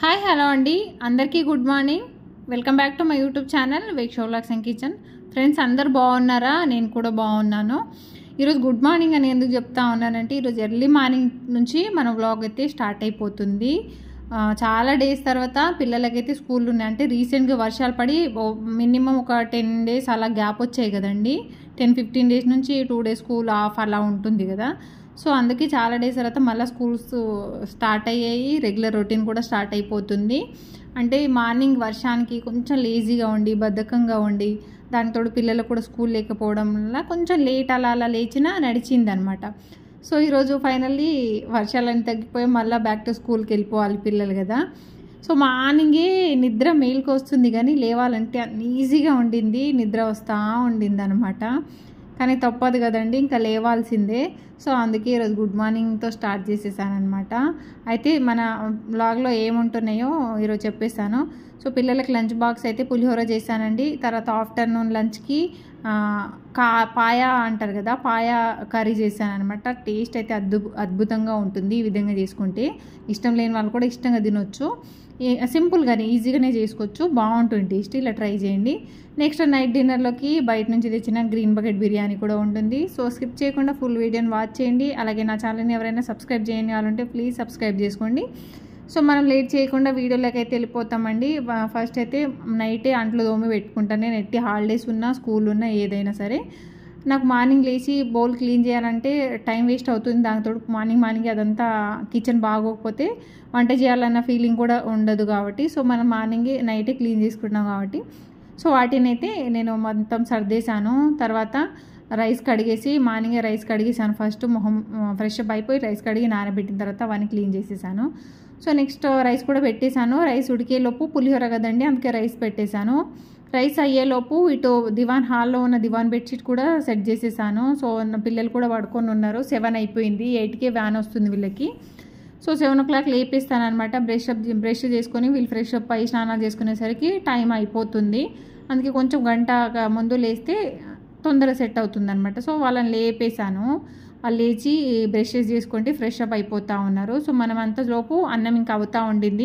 hi hello అండి అందరికీ good morning welcome back to my YouTube channel వేక్ షోలాక్స్ అండ్ కిచెన్ ఫ్రెండ్స్ అందరు బాగున్నారా నేను కూడా బాగున్నాను ఈరోజు గుడ్ మార్నింగ్ అని ఎందుకు చెప్తా ఉన్నానంటే ఈరోజు ఎర్లీ మార్నింగ్ నుంచి మన వ్లాగ్ అయితే స్టార్ట్ అయిపోతుంది ఆ, చాలా డేస్ తర్వాత పిల్లలకైతే స్కూల్ ఉన్నాయి అంటే రీసెంట్గా వర్షాలు పడి మినిమం ఒక టెన్ డేస్ అలా గ్యాప్ వచ్చాయి కదండి టెన్ ఫిఫ్టీన్ డేస్ నుంచి టూ డేస్ స్కూల్ ఆఫ్ అలా ఉంటుంది కదా సో అందుకే చాలా డేస్ తర్వాత మళ్ళీ స్కూల్స్ స్టార్ట్ అయ్యాయి రెగ్యులర్ రొటీన్ కూడా స్టార్ట్ అయిపోతుంది అంటే మార్నింగ్ వర్షానికి కొంచెం లేజీగా ఉండి బద్ధకంగా ఉండి దానితో పిల్లలకు కూడా స్కూల్ లేకపోవడం వల్ల కొంచెం లేట్ అలా అలా లేచినా నడిచిందనమాట సో ఈరోజు ఫైనల్లీ వర్షాలన్నీ తగ్గిపోయి మళ్ళీ బ్యాక్ టు స్కూల్కి వెళ్ళిపోవాలి పిల్లలు కదా సో మార్నింగే నిద్ర మేలుకు వస్తుంది కానీ లేవాలంటే ఈజీగా ఉండింది నిద్ర వస్తూ ఉండింది అనమాట కానీ తప్పదు కదండి ఇంకా లేవాల్సిందే సో అందుకే ఈరోజు గుడ్ మార్నింగ్తో స్టార్ట్ చేసేసాను అనమాట అయితే మన బ్లాగ్లో ఏముంటున్నాయో ఈరోజు చెప్పేస్తాను సో పిల్లలకి లంచ్ బాక్స్ అయితే పులిహోర చేశానండి తర్వాత ఆఫ్టర్నూన్ లంచ్కి ఆ, కా పాయ అంటారు కదా పాయ కర్రీ చేశాను అనమాట టేస్ట్ అయితే అద్భు అద్భుతంగా ఉంటుంది ఈ విధంగా చేసుకుంటే ఇష్టం లేని వాళ్ళు కూడా ఇష్టంగా తినొచ్చు ఈ- సింపుల్గానే ఈజీగానే చేసుకోవచ్చు బాగుంటుంది టేస్ట్ ఇలా ట్రై చేయండి నెక్స్ట్ నైట్ డిన్నర్లోకి బయట నుంచి తెచ్చిన గ్రీన్ బకెట్ బిర్యానీ కూడా ఉంటుంది సో స్కిప్ చేయకుండా ఫుల్ వీడియోని వాచ్ చేయండి అలాగే నా ఛానల్ని ఎవరైనా సబ్స్క్రైబ్ చేయని వాళ్ళుంటే ప్లీజ్ సబ్స్క్రైబ్ చేసుకోండి సో మనం లేట్ చేయకుండా వీడియోలోకి అయితే వెళ్ళిపోతామండి వా- ఫస్ట్ అయితే నైటే అంట్లు దోమి పెట్టుకుంటాను నేను ఎట్టి హాలిడేస్ ఉన్నా స్కూల్ ఉన్నా ఏదైనా సరే నాకు మార్నింగ్ లేచి బౌల్ క్లీన్ చేయాలంటే టైం వేస్ట్ అవుతుంది దాంతో మార్నింగ్ మార్నింగ్ అదంతా కిచెన్ బాగోకపోతే వంట చేయాలన్న ఫీలింగ్ కూడా ఉండదు కాబట్టి సో మనం మార్నింగే నైటే క్లీన్ చేసుకుంటున్నాం కాబట్టి సో వాటిని అయితే నేను మొత్తం సర్దేశాను తర్వాత రైస్ కడిగేసి మార్నింగే రైస్ కడిగేసాను ఫస్ట్ మొహం ఫ్రెష్ అప్ అయిపోయి రైస్ కడిగి నానబెట్టిన తర్వాత అవన్నీ క్లీన్ చేసేసాను సో నెక్స్ట్ రైస్ కూడా పెట్టేశాను రైస్ ఉడికేలోపు పులిహోర కదండి అందుకే రైస్ పెట్టేశాను రైస్ అయ్యేలోపు ఇటు దివాన్ హాల్లో ఉన్న దివాన్ బెడ్షీట్ కూడా సెట్ చేసేసాను సో నా పిల్లలు కూడా పడుకొని ఉన్నారు సెవెన్ అయిపోయింది ఎయిట్కే వ్యాన్ వస్తుంది వీళ్ళకి సో సెవెన్ ఓ క్లాక్ లేపేస్తాను అనమాట బ్రష్ అప్ బ్రష్ చేసుకొని వీళ్ళు ఫ్రెష్ అప్ అయ్యి స్నానాలు చేసుకునేసరికి టైం అయిపోతుంది అందుకే కొంచెం గంట ముందు లేస్తే తొందరగా సెట్ అవుతుంది అనమాట సో వాళ్ళని లేపేశాను వాళ్ళు లేచి బ్రషెస్ చేసుకుంటే ఫ్రెష్ అప్ అయిపోతూ ఉన్నారు సో మనం అంతలోపు అన్నం ఇంకా అవుతూ ఉండింది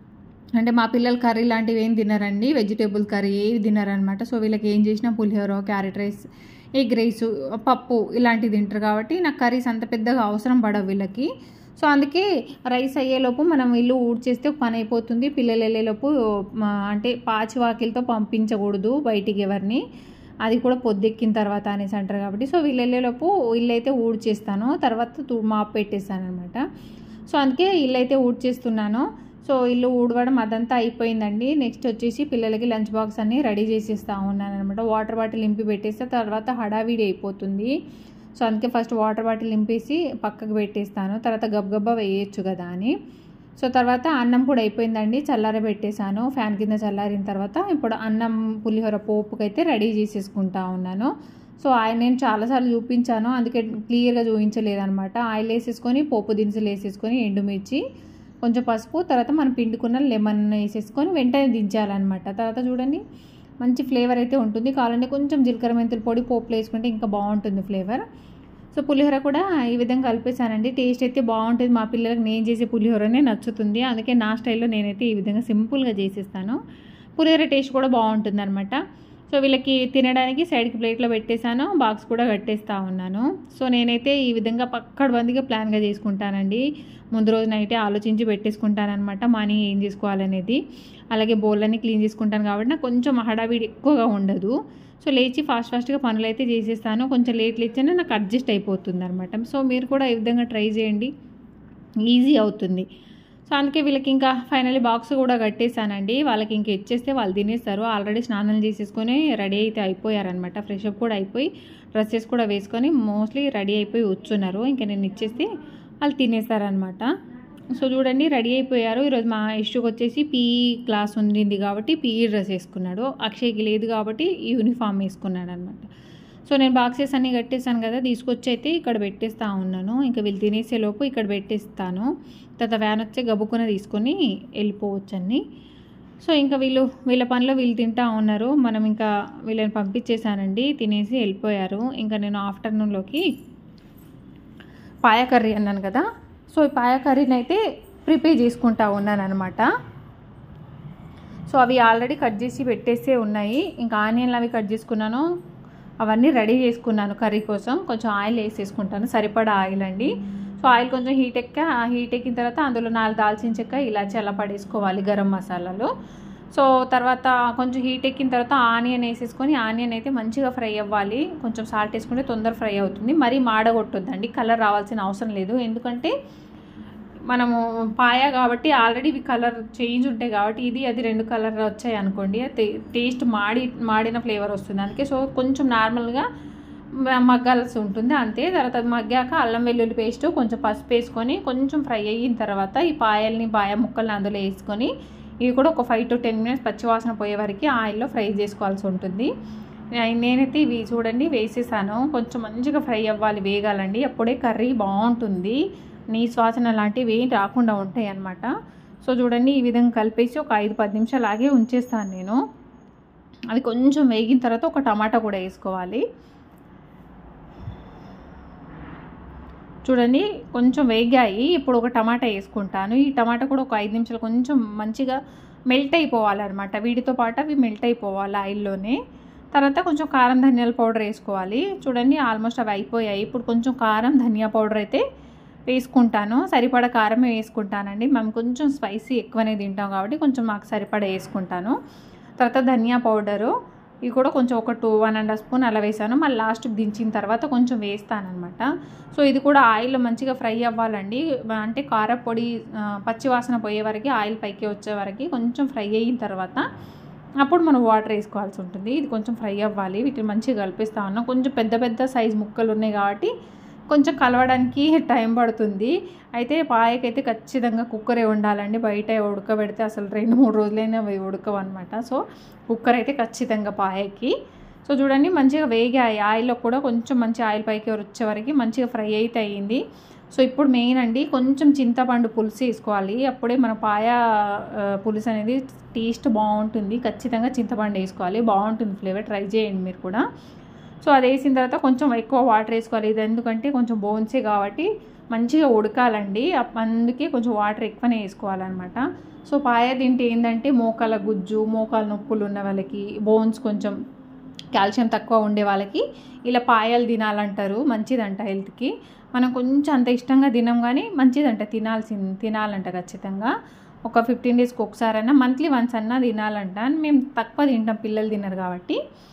అంటే మా పిల్లలు కర్రీ లాంటివి ఏం తినరండి వెజిటేబుల్ కర్రీ ఏవి తినరనమాట సో వీళ్ళకి ఏం చేసినా pulihora carrot rice egg rice పప్పు ఇలాంటివి తింటారు కాబట్టి నాకు కర్రీస్ అంత పెద్దగా అవసరం పడవు వీళ్ళకి సో అందుకే రైస్ అయ్యేలోపు మనం ఇల్లు ఊడ్చేస్తే ఒక పని అయిపోతుంది పిల్లలు వెళ్ళేలోపు మా అంటే పాచి వాకిలతో పంపించకూడదు బయటికి ఎవరిని అది కూడా పొద్దెక్కిన తర్వాత అనేసి అంటారు కాబట్టి సో వీళ్ళు వెళ్ళేలోపు ఇల్లు అయితే ఊడ్చేస్తాను తర్వాత తూ మాప్ పెట్టేస్తాను అనమాట సో అందుకే ఇల్లు అయితే ఊడ్చేస్తున్నాను సో ఇల్లు ఊడవడం అదంతా అయిపోయిందండి నెక్స్ట్ వచ్చేసి పిల్లలకి లంచ్ బాక్స్ అన్ని రెడీ చేసేస్తా ఉన్నాను అనమాట వాటర్ బాటిల్ నింపి పెట్టేస్తే తర్వాత హడావిడి అయిపోతుంది సో అందుకే ఫస్ట్ వాటర్ బాటిల్ నింపేసి పక్కకు పెట్టేస్తాను తర్వాత గబగబా వేయచ్చు కదా అని సో తర్వాత అన్నం కూడా అయిపోయిందండి చల్లార పెట్టేశాను ఫ్యాన్ కింద చల్లారిన తర్వాత ఇప్పుడు అన్నం పులిహోర పోపుకి అయితే రెడీ చేసేసుకుంటా ఉన్నాను సో ఆయన నేను చాలాసార్లు చూపించాను అందుకే క్లియర్గా చూపించలేదనమాట ఆయిల్ వేసేసుకొని పోపు దినుసులు వేసేసుకొని ఎండుమిర్చి కొంచెం పసుపు తర్వాత మనం పిండుకున్న లెమన్ వేసేసుకొని వెంటనే దించాలన్నమాట తర్వాత చూడండి మంచి ఫ్లేవర్ అయితే ఉంటుంది కావాలంటే కొంచెం జీలకర్ర మెంతుల పొడి పోపులు వేసుకుంటే ఇంకా బాగుంటుంది ఫ్లేవర్ సో పులిహోర కూడా ఈ విధంగా కలిపేశానండి టేస్ట్ అయితే బాగుంటుంది మా పిల్లలకు నేను చేసే పులిహోరనే నచ్చుతుంది అందుకే నా స్టైల్లో నేనైతే ఈ విధంగా సింపుల్గా చేసేస్తాను పులిహోర టేస్ట్ కూడా బాగుంటుంది అనమాట సో వీళ్ళకి తినడానికి సైడ్కి ప్లేట్లో పెట్టేశాను బాక్స్ కూడా కట్టేస్తూ ఉన్నాను సో నేనైతే ఈ విధంగా పక్కడబందిగా ప్లాన్గా చేసుకుంటానండి ముందు రోజు నైటే ఆలోచించి పెట్టేసుకుంటానమాట మార్నింగ్ ఏం చేసుకోవాలనేది అలాగే బౌల్లన్నీ క్లీన్ చేసుకుంటాను కాబట్టి నాకు కొంచెం హడావిడి ఎక్కువగా ఉండదు సో లేచి ఫాస్ట్ ఫాస్ట్గా పనులు అయితే చేసేస్తాను కొంచెం లేట్ లేచినా నాకు అడ్జస్ట్ అయిపోతుంది అనమాట సో మీరు కూడా ఈ విధంగా ట్రై చేయండి ఈజీ అవుతుంది సో అందుకే వీళ్ళకి ఇంకా ఫైనల్లీ బాక్స్ కూడా కట్టేశానండి వాళ్ళకి ఇంక ఇచ్చేస్తే వాళ్ళు తినేస్తారు ఆల్రెడీ స్నానం చేసేసుకొని రెడీ అయితే అయిపోయారనమాట ఫ్రెష్ అప్ కూడా అయిపోయి డ్రెస్సెస్ కూడా వేసుకొని మోస్ట్లీ రెడీ అయిపోయి వచ్చున్నారు ఇంకా నేను ఇచ్చేస్తే వాళ్ళు తినేస్తారనమాట సో చూడండి రెడీ అయిపోయారు ఈరోజు మా ఇష్యూకి వచ్చేసి పీఈ క్లాస్ ఉండింది కాబట్టి పీఈ డ్రెస్ వేసుకున్నాడు అక్షయ్కి లేదు కాబట్టి యూనిఫామ్ వేసుకున్నాడు అనమాట సో నేను బాక్సెస్ అన్నీ కట్టేసాను కదా తీసుకొచ్చి అయితే ఇక్కడ పెట్టేస్తా ఉన్నాను ఇంకా వీళ్ళు తినేసే లోపు ఇక్కడ పెట్టేస్తాను తర్వాత వ్యాన్ వచ్చి గబుక్కున తీసుకొని వెళ్ళిపోవచ్చు అన్ని సో ఇంకా వీళ్ళు వీళ్ళ పనిలో వీళ్ళు తింటా ఉన్నారు మనం ఇంకా వీళ్ళని పంపించేశానండి తినేసి వెళ్ళిపోయారు ఇంకా నేను ఆఫ్టర్నూన్లోకి పాయ కర్రీ అన్నాను కదా సో ఈ పాయ కర్రీని అయితే ప్రిపేర్ చేసుకుంటా ఉన్నాను అనమాట సో అవి ఆల్రెడీ కట్ చేసి పెట్టేసే ఉన్నాయి ఇంకా ఆనియన్లు అవి కట్ చేసుకున్నాను అవన్నీ రెడీ చేసుకున్నాను కర్రీ కోసం కొంచెం ఆయిల్ వేసేసుకుంటాను సరిపడా ఆయిల్ అండి సో ఆయిల్ కొంచెం హీట్ ఎక్క ఆ హీట్ ఎక్కిన తర్వాత అందులో నాలుగు దాల్చిన చెక్క ఇలాచి అలా పడేసుకోవాలి గరం మసాలాలు సో తర్వాత కొంచెం హీట్ ఎక్కిన తర్వాత ఆనియన్ వేసేసుకొని ఆనియన్ అయితే మంచిగా ఫ్రై అవ్వాలి కొంచెం సాల్ట్ వేసుకుంటే తొందర ఫ్రై అవుతుంది మరీ మాడగొట్టొద్దండి కలర్ రావాల్సిన అవసరం లేదు ఎందుకంటే మనము పాయ కాబట్టి ఆల్రెడీ ఇవి కలర్ చేంజ్ ఉంటాయి కాబట్టి ఇది అది రెండు కలర్ వచ్చాయి అనుకోండి టేస్ట్ మాడి మాడిన ఫ్లేవర్ వస్తుంది అందుకే సో కొంచెం నార్మల్గా మగ్గాల్సి ఉంటుంది అంతే తర్వాత అది మగ్గాక అల్లం వెల్లుల్లి పేస్ట్ కొంచెం పసుపు వేసుకొని కొంచెం ఫ్రై అయిన తర్వాత ఈ పాయల్ని పాయ ముక్కల్ని అందులో వేసుకొని ఇవి కూడా ఒక ఫైవ్ టు టెన్ మినిట్స్ పచ్చివాసన పోయే వరకు ఆయిల్లో ఫ్రై చేసుకోవాల్సి ఉంటుంది నేనైతే ఇవి చూడండి వేసేసాను కొంచెం మంచిగా ఫ్రై అవ్వాలి వేగాలండి అప్పుడే కర్రీ బాగుంటుంది నీ శ్వాసన లాంటివి ఏం రాకుండా ఉంటాయి అన్నమాట సో చూడండి ఈ విధంగా కలిపేసి ఒక ఐదు పది నిమిషాలు ఆగే ఉంచేస్తాను నేను అవి కొంచెం వేగిన తర్వాత ఒక టమాటా కూడా వేసుకోవాలి చూడండి కొంచెం వేగాయి ఇప్పుడు ఒక టమాటా వేసుకుంటాను ఈ టమాటా కూడా ఒక ఐదు నిమిషాలు కొంచెం మంచిగా మెల్ట్ అయిపోవాలన్నమాట వీటితో పాటు అవి మెల్ట్ అయిపోవాలి ఆయిల్లోనే తర్వాత కొంచెం కారం ధనియాల పౌడర్ వేసుకోవాలి చూడండి ఆల్మోస్ట్ అవి అయిపోయాయి ఇప్పుడు కొంచెం కారం ధనియా పౌడర్ అయితే వేసుకుంటాను సరిపడా కారమే వేసుకుంటానండి మేము కొంచెం స్పైసీ ఎక్కువనే తింటాం కాబట్టి కొంచెం మాకు సరిపడా వేసుకుంటాను తర్వాత ధనియా పౌడరు ఇవి కూడా కొంచెం ఒక two one and half spoon అలా వేసాను మళ్ళీ లాస్ట్కి దించిన తర్వాత కొంచెం వేస్తానమాట సో ఇది కూడా ఆయిల్ మంచిగా ఫ్రై అవ్వాలండి అంటే కారపొడి పచ్చివాసన పోయే వరకు ఆయిల్ పైకి వచ్చే వరకు కొంచెం ఫ్రై అయిన తర్వాత అప్పుడు మనం వాటర్ వేసుకోవాల్సి ఉంటుంది ఇది కొంచెం ఫ్రై అవ్వాలి వీటిని మంచిగా కలిపిస్తా ఉన్నాం కొంచెం పెద్ద పెద్ద సైజ్ ముక్కలు ఉన్నాయి కాబట్టి కొంచెం కలవడానికి టైం పడుతుంది అయితే పాయకైతే ఖచ్చితంగా కుక్కరే ఉండాలండి బయట ఉడకబెడితే అసలు రెండు మూడు రోజులైనా అవి ఉడకవు అనమాట సో కుక్కర్ అయితే ఖచ్చితంగా పాయకి సో చూడండి మంచిగా వేగాయి ఆయిల్లో కూడా కొంచెం మంచి ఆయిల్ పైకి వచ్చే వరకు మంచిగా ఫ్రై అయితే అయ్యింది సో ఇప్పుడు మెయిన్ అండి కొంచెం చింతపండు పులుసు వేసుకోవాలి అప్పుడే మన పాయ పులుసు అనేది టేస్ట్ బాగుంటుంది ఖచ్చితంగా చింతపండు వేసుకోవాలి బాగుంటుంది ఫ్లేవర్ ట్రై చేయండి మీరు కూడా సో అది వేసిన తర్వాత కొంచెం ఎక్కువ వాటర్ వేసుకోవాలి ఇది ఎందుకంటే కొంచెం బోన్సే కాబట్టి మంచిగా ఉడకాలండి అందుకే కొంచెం వాటర్ ఎక్కువనే వేసుకోవాలన్నమాట సో పాయ తింటే ఏంటంటే మోకాల గుజ్జు మోకాల నొప్పులు ఉన్న వాళ్ళకి బోన్స్ కొంచెం కాల్షియం తక్కువ ఉండే వాళ్ళకి ఇలా పాయలు తినాలంటారు మంచిదంట హెల్త్కి మనం కొంచెం అంత ఇష్టంగా తినం కానీ మంచిదంట తినాల్సింది తినాలంట ఖచ్చితంగా ఒక ఫిఫ్టీన్ డేస్కి ఒకసారైనా మంత్లీ వన్స్ అన్నా తినాలంట మేము తక్కువ తింటాం పిల్లలు తినరు కాబట్టి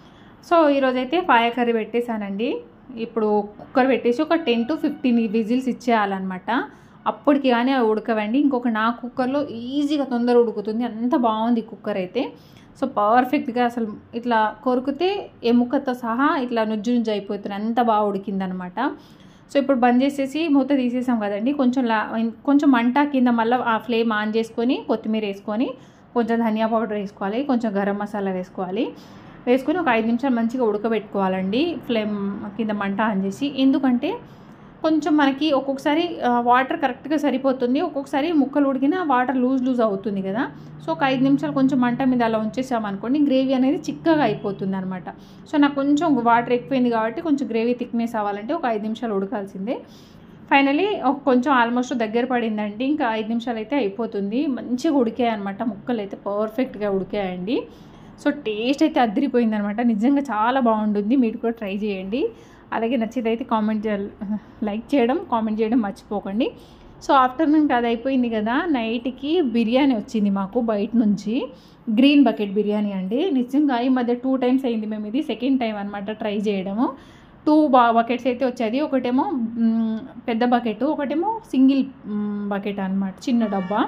సో ఈరోజైతే పాయ కర్రీ పెట్టేశానండి ఇప్పుడు కుక్కర్ పెట్టేసి ఒక టెన్ టు ఫిఫ్టీన్ విజిల్స్ ఇచ్చేయాలన్నమాట అప్పటికి కానీ అవి ఉడకవండి ఇంకొక నా కుక్కర్లో ఈజీగా తొందర ఉడుకుతుంది అంత బాగుంది కుక్కర్ అయితే సో పర్ఫెక్ట్గా అసలు ఇట్లా కొరికితే ఎముకతో సహా ఇట్లా నుజ్జు నుజ్జు అయిపోతుంది అంత బాగా ఉడికిందనమాట సో ఇప్పుడు బంద్ చేసేసి మూత తీసేసాం కదండి కొంచెం లా కొంచెం మంట కింద మళ్ళీ ఆ ఫ్లేమ్ ఆన్ చేసుకొని కొత్తిమీర వేసుకొని కొంచెం ధనియా పౌడర్ వేసుకోవాలి కొంచెం గరం మసాలా వేసుకోవాలి వేసుకొని ఒక ఐదు నిమిషాలు మంచిగా ఉడకబెట్టుకోవాలండి ఫ్లేమ్ కింద మంట ఆన్ చేసి ఎందుకంటే కొంచెం మనకి ఒక్కొక్కసారి వాటర్ కరెక్ట్గా సరిపోతుంది ఒక్కొక్కసారి ముక్కలు ఉడికిన వాటర్ లూజ్ లూజ్ అవుతుంది కదా సో ఒక ఐదు నిమిషాలు కొంచెం మంట మీద అలా ఉంచేసామనుకోండి గ్రేవీ అనేది చిక్కగా అయిపోతుంది అనమాట సో నాకు కొంచెం వాటర్ ఎక్కువైంది కాబట్టి కొంచెం గ్రేవీ థిక్నెస్ అవ్వాలంటే ఒక ఐదు నిమిషాలు ఉడకాల్సిందే ఫైనలీ కొంచెం ఆల్మోస్ట్ దగ్గర పడిందండి ఇంకా ఐదు నిమిషాలు అయితే అయిపోతుంది మంచిగా ఉడికాయి అనమాట ముక్కలు అయితే పర్ఫెక్ట్గా ఉడికాయండి సో టేస్ట్ అయితే అద్దరిపోయింది అనమాట నిజంగా చాలా బాగుంటుంది మీరు కూడా ట్రై చేయండి అలాగే నచ్చితే అయితే కామెంట్ లైక్ చేయడం కామెంట్ చేయడం మర్చిపోకండి సో ఆఫ్టర్నూన్కి అది అయిపోయింది కదా నైట్కి బిర్యానీ వచ్చింది మాకు బయట నుంచి గ్రీన్ బకెట్ బిర్యానీ అండి నిజంగా ఈ మధ్య టూ టైమ్స్ అయింది మేము ఇది సెకండ్ టైం అనమాట ట్రై చేయడము టూ బా బకెట్స్ అయితే వచ్చేది ఒకటేమో పెద్ద బకెట్ ఒకటేమో సింగిల్ బకెట్ అనమాట చిన్న డబ్బా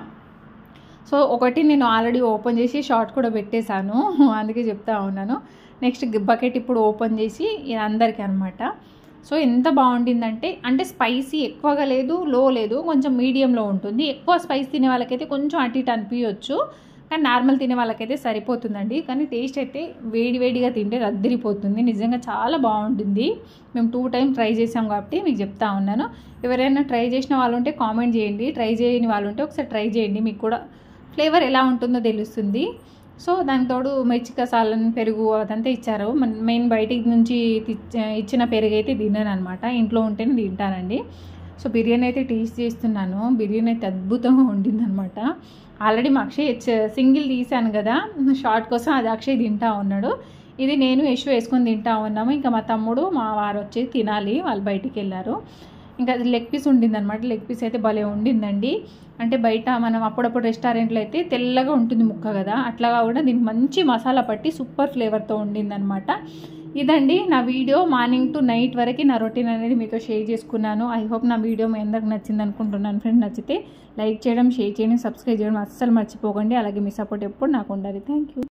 సో ఒకటి నేను ఆల్రెడీ ఓపెన్ చేసి షార్ట్ కూడా పెట్టేశాను అందుకే చెప్తా ఉన్నాను నెక్స్ట్ బకెట్ ఇప్పుడు ఓపెన్ చేసి అందరికీ అనమాట సో ఎంత బాగుంటుందంటే అంటే స్పైసీ ఎక్కువగా లేదు లో లేదు కొంచెం మీడియంలో ఉంటుంది ఎక్కువ స్పైస్ తినే వాళ్ళకైతే కొంచెం అటు ఇటు అనిపించవచ్చు కానీ నార్మల్ తినే వాళ్ళకైతే సరిపోతుందండి కానీ టేస్ట్ అయితే వేడి వేడిగా తింటే రద్దరిపోతుంది నిజంగా చాలా బాగుంటుంది మేము టూ టైం ట్రై చేసాం కాబట్టి మీకు చెప్తా ఉన్నాను ఎవరైనా ట్రై చేసిన వాళ్ళు ఉంటే కామెంట్ చేయండి ట్రై చేయని వాళ్ళు ఉంటే ఒకసారి ట్రై చేయండి మీకు కూడా ఫ్లేవర్ ఎలా ఉంటుందో తెలుస్తుంది సో దానికి తోడు మిర్చి కసాలను పెరుగు అదంతా ఇచ్చారు మెయిన్ బయటికి నుంచి ఇచ్చిన పెరుగు అయితే తిన్నాను అనమాట ఇంట్లో ఉంటేనే తింటానండి సో బిర్యానీ అయితే టేస్ట్ చేస్తున్నాను బిర్యానీ అయితే అద్భుతంగా ఉండిందనమాట ఆల్రెడీ మా అక్షయ్ చ- సింగిల్ తీసాను కదా షార్ట్ కోసం అది అక్షయ్ తింటా ఉన్నాడు ఇది నేను యశు వేసుకొని తింటా ఉన్నాము ఇంకా మా తమ్ముడు మా వారు వచ్చి తినాలి వాళ్ళు బయటికి వెళ్ళారు ఇంకా అది లెగ్ పీస్ ఉండిందనమాట లెగ్ పీస్ అయితే భలే ఉండిందండి అంటే బయట మనం అప్పుడప్పుడు రెస్టారెంట్లో అయితే తెల్లగా ఉంటుంది ముక్క కదా అట్లాగా కూడా దీనికి మంచి మసాలా పట్టి సూపర్ ఫ్లేవర్తో ఉండిందనమాట ఇదండి నా వీడియో మార్నింగ్ టు నైట్ వరకు నా రొటీన్ అనేది మీతో షేర్ చేసుకున్నాను ఐ హోప్ నా వీడియో మీ అందరికి నచ్చింది అనుకుంటున్నాను ఫ్రెండ్ నచ్చితే లైక్ చేయడం షేర్ చేయడం సబ్స్క్రైబ్ చేయడం అస్సలు మర్చిపోకండి అలాగే మీ సపోర్ట్ ఎప్పుడు నాకు ఉండాలి థ్యాంక్ యూ